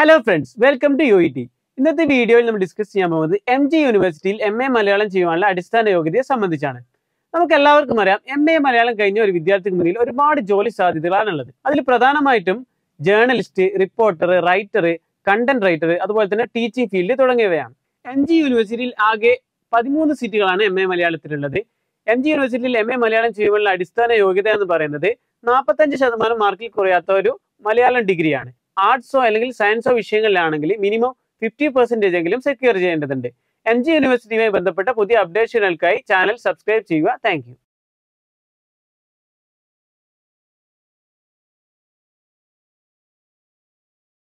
hello friends welcome to U E T ഇന്നത്തെ വീഡിയോയിൽ നമ്മൾ ഡിസ്കസ് ചെയ്യാൻ പോകുന്നത് എം ജി യൂണിവേഴ്സിറ്റിയിൽ എം എ മലയാളം ചെയ്യുവാനുള്ള അടിസ്ഥാന യോഗ്യതയെ സംബന്ധിച്ചാണ് നമുക്ക് എല്ലാവർക്കും അറിയാം എം എ മലയാളം കഴിഞ്ഞ ഒരു വിദ്യാർത്ഥിക്ക് മുന്നിൽ ഒരുപാട് ജോലി സാധ്യതകളാണുള്ളത് അതിൽ പ്രധാനമായിട്ടും journalist reporter writer content writer അതുപോലെ തന്നെ ടീച്ചിങ് ഫീൽഡ് തുടങ്ങിയവയാണ് എം ജി യൂണിവേഴ്സിറ്റിയിൽ ആകെ പതിമൂന്ന് സീറ്റുകളാണ് എം എ മലയാളത്തിലുള്ളത് എം ജി യൂണിവേഴ്സിറ്റിയിൽ എം എ മലയാളം ചെയ്യുവാനുള്ള അടിസ്ഥാന യോഗ്യത എന്ന് പറയുന്നത് നാൽപ്പത്തഞ്ച് ശതമാനം മാർക്കിൽ കുറയാത്ത ഒരു മലയാളം ഡിഗ്രിയാണ് ആർട്സോ അല്ലെങ്കിൽ സയൻസോ വിഷയങ്ങളിലാണെങ്കിൽ മിനിമം ഫിഫ്റ്റി പെർസെന്റേജ് എങ്കിലും സെക്യൂർ ചെയ്യേണ്ടതുണ്ട് എം ജി യൂണിവേഴ്സിറ്റിയുമായി ബന്ധപ്പെട്ട പുതിയ അപ്ഡേഷനുകൾക്കായി ചാനൽ സബ്സ്ക്രൈബ് ചെയ്യുക താങ്ക്